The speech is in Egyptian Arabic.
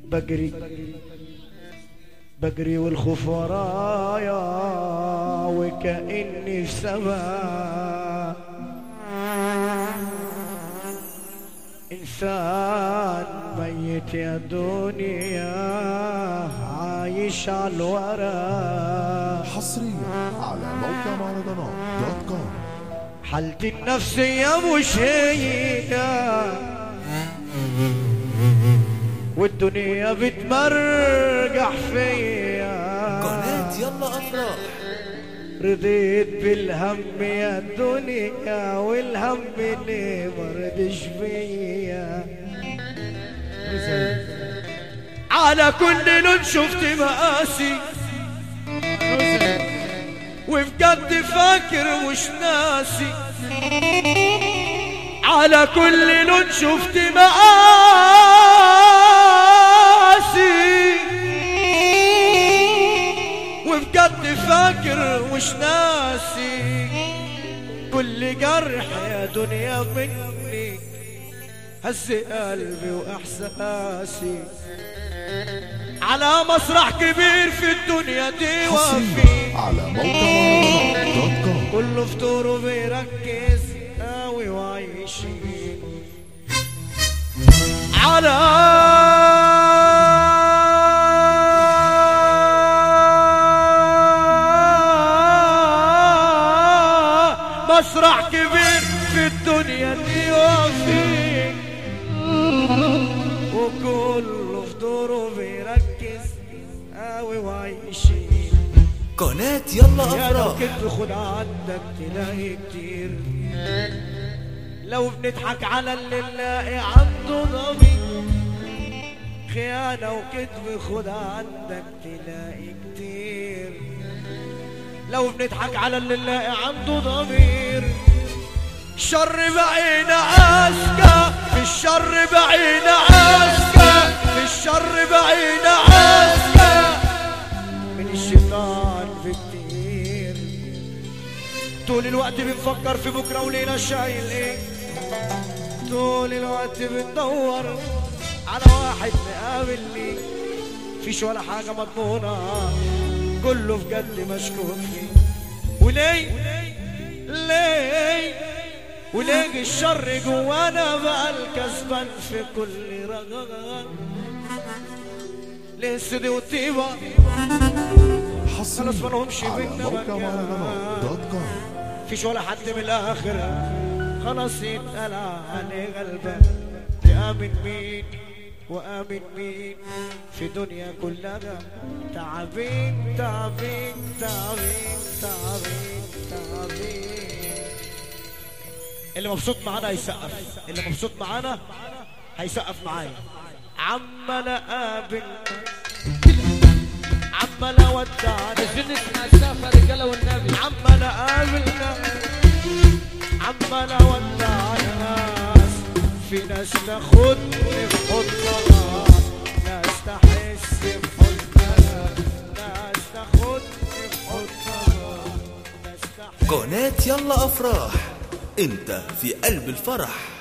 بجري بجري والخوف ورايا وكأني في سما إنسان ميت يا دنيا عايش على الورا حصريا على موقع مهرجانات دوت كوم حالتي النفسية مش هي والدنيا بتمرجح فيا قناة يلا أفراح رضيت بالهم يا الدنيا والهم اللي مردش فيا على كل لون شفت مقاسي وبجد فاكر مش ناسي على كل لون شفت مقاسي وبجد فاكر مش ناسي كل جرح يا دنيا مني هز قلبي واحساسي على مسرح كبير في الدنيا دي حصريا وفي على موقع مهرجانات دوت كوم كله فطوره بيركز قوي وعايشين على مسرح كبير في الدنيا دي وفيه وكله فطوره بيركز قوي وعايشين قناة يلا يا لو أفراح كنت خد عندك تلاقي كتير لو بنضحك على اللي نلاقي عنده ضمير خيانة وكذب خد عندك تلاقي كتير لو بنضحك على اللي نلاقي عنده ضمير شر بعين عسكة في الشر بعين عسكة في الشر بعين عسكة من الشيطان في كتير طول الوقت بنفكر في بكرة وليلة شايل ايه طول الوقت بندور على واحد نقابل لي فيش ولا حاجة مضمونة كله في جد مشكوك فيه وليه ليه وليه الشر جوانا بقى الكسبان في كل رغم ليه السدي والطيبة خلاص حصريا مالهمش على بينا موقع مكان. مهرجانات دوت كوم فيش ولا حد من الاخر خلاص يتقال عليه غلبان تآمن مين وآمن مين في دنيا كلها تعبين تعبين تعبين تعبين تعبين اللي مبسوط معانا هيسقف اللي مبسوط معانا هيسقف معايا عمال اقابل عمال اودع عايزين نسمع السقف رجاله والنبي عمال اقابل ناس عمال اودع ناس في ناس تاخدني في حضنها ناس تحس بحزنها ناس تاخدني في حضنها ناس تحس قناة يلا أفراح أنت في قلب الفرح